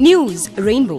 news rainbow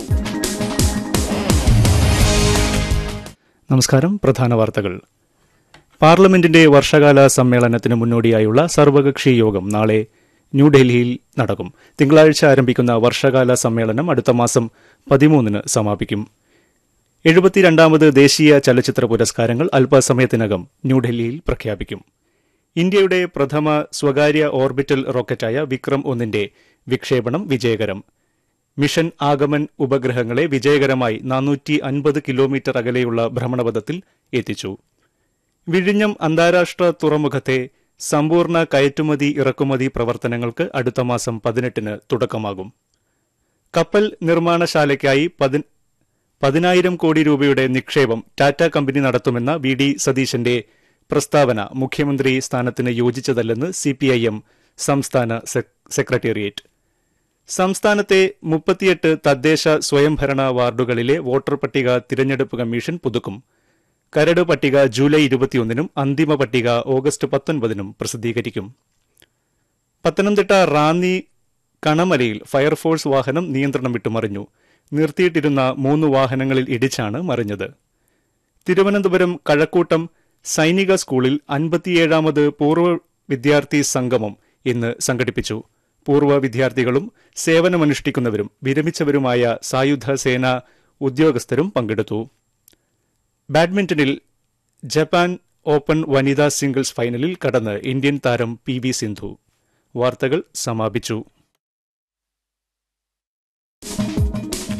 നമസ്കാരം പ്രധാന വാർത്തകൾ പാർലമെന്റിന്റെ വർഷകാല സമ്മേളനത്തിന് മുന്നോടിയായുള്ള സർവകക്ഷി യോഗം നാളെ ന്യൂഡൽഹിയിൽ നടക്കും തിങ്കളാഴ്ച ആരംഭിക്കുന്ന വർഷകാല സമ്മേളനം അടുത്ത മാസം പതിമൂന്നിന് സമാപിക്കും എഴുപത്തിരണ്ടാമത് ദേശീയ ചലച്ചിത്ര പുരസ്കാരങ്ങൾ അല്പസമയത്തിനകം ന്യൂഡൽഹിയിൽ പ്രഖ്യാപിക്കും ഇന്ത്യയുടെ പ്രഥമ സ്വകാര്യ ഓർബിറ്റൽ റോക്കറ്റായ വിക്രം ഒന്നിന്റെ വിക്ഷേപണം വിജയകരം മിഷൻ ആഗമൻ ഉപഗ്രഹങ്ങളെ വിജയകരമായി നാനൂറ്റി അൻപത് കിലോമീറ്റർ അകലെയുള്ള ഭ്രമണപഥത്തിൽ എത്തിച്ചു വിഴിഞ്ഞം അന്താരാഷ്ട്ര തുറമുഖത്തെ സമ്പൂർണ്ണ കയറ്റുമതി ഇറക്കുമതി പ്രവർത്തനങ്ങൾക്ക് അടുത്ത മാസം പതിനെട്ടിന് തുടക്കമാകും കപ്പൽ നിർമ്മാണശാലയ്ക്കായി പതി- പതിനായിരം കോടി രൂപയുടെ നിക്ഷേപം ടാറ്റ കമ്പനി നടത്തുമെന്ന വി ഡി സതീശന്റെ പ്രസ്താവന മുഖ്യമന്ത്രി സ്ഥാനത്തിന് യോജിച്ചതല്ലെന്ന് സിപിഐഎം സംസ്ഥാന സെ- സെക്രട്ടേറിയറ്റ് സംസ്ഥാനത്തെ മുപ്പത്തിയെട്ട് തദ്ദേശ സ്വയംഭരണ വാർഡുകളിലെ വോട്ടർ പട്ടിക തിരഞ്ഞെടുപ്പ് കമ്മീഷൻ പുതുക്കും കരട് പട്ടിക ജൂലൈ ഇരുപത്തിയൊന്നിനും അന്തിമ പട്ടിക ഓഗസ്റ്റ് പത്തൊൻപതിനും പ്രസിദ്ധീകരിക്കും പത്തനംതിട്ട റാന്നി കണമലയിൽ ഫയർഫോഴ്സ് വാഹനം നിയന്ത്രണം വിട്ടുമറിഞ്ഞു നിർത്തിയിട്ടിരുന്ന മൂന്ന് വാഹനങ്ങളിൽ ഇടിച്ചാണ് മറിഞ്ഞത് തിരുവനന്തപുരം കഴക്കൂട്ടം സൈനിക സ്കൂളിൽ അൻപത്തിയേഴാമത് പൂർവ്വ വിദ്യാർത്ഥി സംഗമം ഇന്ന് സംഘടിപ്പിച്ചു പൂർവ്വ വിദ്യാർത്ഥികളും സേവനമനുഷ്ഠിക്കുന്നവരും വിരമിച്ചവരുമായ സായുധ സേന ഉദ്യോഗസ്ഥരും പങ്കെടുത്തു ബാഡ്മിന്റണിൽ ജപ്പാൻ ഓപ്പൺ വനിതാ സിംഗിൾസ് ഫൈനലിൽ കടന്ന് ഇന്ത്യൻ താരം പി വി സിന്ധു വാർത്തകൾ സമാപിച്ചു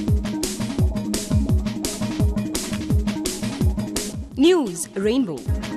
ന്യൂസ് റെയിൻബോ